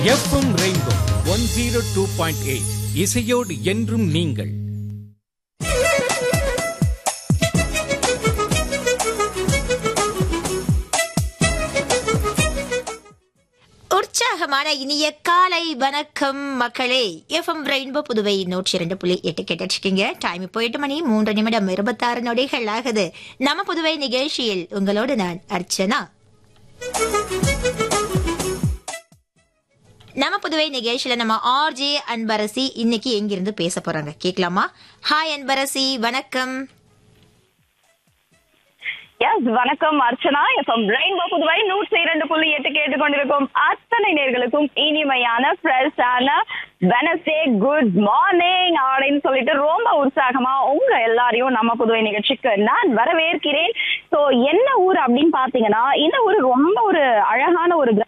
FM rainbow one zero two point eight இசையோடு என்றும் நீங்கள் உற்சாகமான இனிய காலை வணக்கம் மக்களே எஃப்எம் ரெயின்போ புதுவை நூற்றி இரண்டு புள்ளி எட்டு கேட்டுருக்கீங்க டைம் இப்போ எட்டு மணி மூன்று நிமிடம் இருபத்தாறு நொடிகள் ஆகுது நம்ம புதுவை நிகழ்ச்சியில் உங்களோடு நான் அர்ச்சனா நம்ம புதுவை நிகழ்ச்சியில நம்ம ஆர்ஜே அன்பரசி இன்னைக்கு எங்கிருந்து பேச போறாங்க கேட்கலாமா ஹாய் அன்பரசி வணக்கம் எஸ் வணக்கம் அர்ச்சனா எஃப்எம் ரெயின்போ புதுவை நூற்றி இரண்டு புள்ளி எட்டு கேட்டுக்கொண்டிருக்கும் அத்தனை நேர்களுக்கும் இனிமையான ஃப்ரெஷ்ஷான வெனஸ்டே குட் மார்னிங் அப்படின்னு சொல்லிட்டு ரொம்ப உற்சாகமா உங்க எல்லாரையும் நம்ம புதுவை நிகழ்ச்சிக்கு நான் வரவேற்கிறேன் சோ என்ன ஊர் அப்படின்னு பாத்தீங்கன்னா இந்த ஊர் ரொம்ப ஒரு அழகான ஒரு கிரா-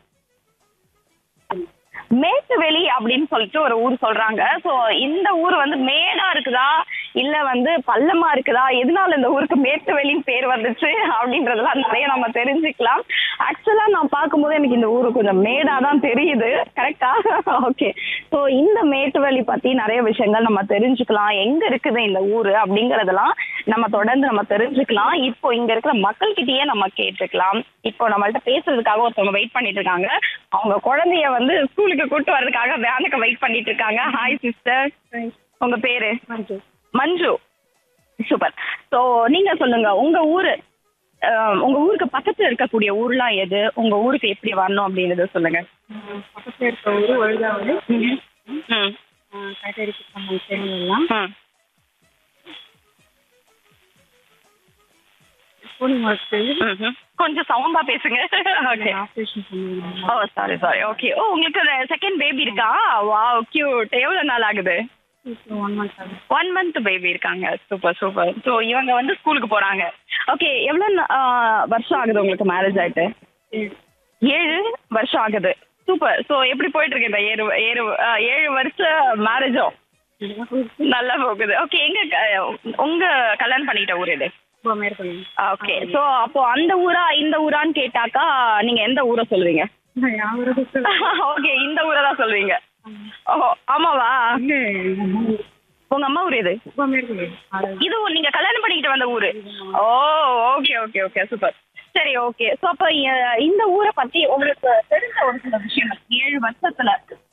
மேட்டுவெளி அப்படின்னு சொல்லிட்டு ஒரு ஊர் சொல்றாங்க சோ இந்த ஊர் வந்து மேடா இருக்குதா இல்ல வந்து பள்ளமா இருக்குதா எதனால இந்த ஊருக்கு மேட்டுவெளின்னு பேர் வந்துச்சு அப்படின்றதெல்லாம் நிறைய நம்ம தெரிஞ்சுக்கலாம் ஆக்சுவலா நான் பார்க்கும்போது எனக்கு இந்த ஊரு கொஞ்சம் மேடா தான் தெரியுது கரெக்டா ஓகே சோ இந்த மேட்டுவெளி பத்தி நிறைய விஷயங்கள் நம்ம தெரிஞ்சுக்கலாம் எங்க இருக்குது இந்த ஊரு அப்படிங்கறதெல்லாம் நம்ம தொடர்ந்து நம்ம தெரிஞ்சுக்கலாம் இப்போ இங்க இருக்கிற மக்கள் கிட்டயே நம்ம கேட்டுக்கலாம் இப்போ நம்மள்ட்ட பேசுறதுக்காக ஒருத்தவங்க வெயிட் பண்ணிட்டு இருக்காங்க அவங்க குழந்தைய வந்து ஸ்கூலுக்கு கூட்டு வர்றதுக்காக வேனுக்கு வெயிட் பண்ணிட்டு இருக்காங்க ஹாய் சிஸ்டர் உங்க பேரு மஞ்சு மஞ்சு சூப்பர் சோ நீங்க சொல்லுங்க உங்க ஊரு அஹ், உங்க ஊருக்கு பக்கத்துல இருக்கக்கூடிய ஊர்லாம் எது உங்க ஊருக்கு எப்படி வரணும் அப்படின்றத சொல்லுங்க பக்கத்துல இருக்க ஊர் ஒழுகாவது ம் கட்டடிக்கு சம்பளம் சேர்ந்ததெல்லாம் ம் போனிங் ஒர்க்கு ம்ஹும். கொஞ்சம் சவுண்டா பேசுங்க ஓகே ஆப்ரேஷன் பண்ணுவாங்க oh sorry sorry okay oh உங்களுக்கு செகண்ட் பேபி இருக்கா வா கியூட் எவ்வளவு நாள் ஆகுது ஒன் மந்த் ஆகுது ஒன் மந்த் பேபி இருக்காங்க சூப்பர் சூப்பர் ஸோ இவங்க வந்து ஸ்கூலுக்கு போறாங்க ஓகே எவ்வளோ வருஷம் ஆகுது உங்களுக்கு மேரேஜ் ஆயிட்டு ஏழு வருஷம் ஆகுது சூப்பர் ஸோ எப்படி போயிட்டு இருக்கு இந்த ஏழு ஏழு ஆ, ஏழு வருஷம் மேரேஜும் நல்லா போகுது ஓகே எங்க க- உங்க கல்யாணம் பண்ணிட்ட ஊர் இது மேற்கொள்ளுங்க ஓகே ஸோ அப்போ அந்த ஊரா இந்த ஊரான்னு கேட்டாக்கா நீங்க எந்த ஊரை சொல்லுவீங்க ஓகே இந்த ஊரை தான் சொல்லுவீங்க ஓ ஆமாவா உங்க அம்மா ஊர் எது இது நீங்க கல்யாணம் பண்ணிக்கிட்டு வந்த ஊரு oh okay okay okay super சரி ஓகே சோ அப்ப இ- இந்த ஊரை பத்தி உங்களுக்கு தெரிஞ்ச ஒரு சில விஷயங்கள் ஏழு வருஷத்துல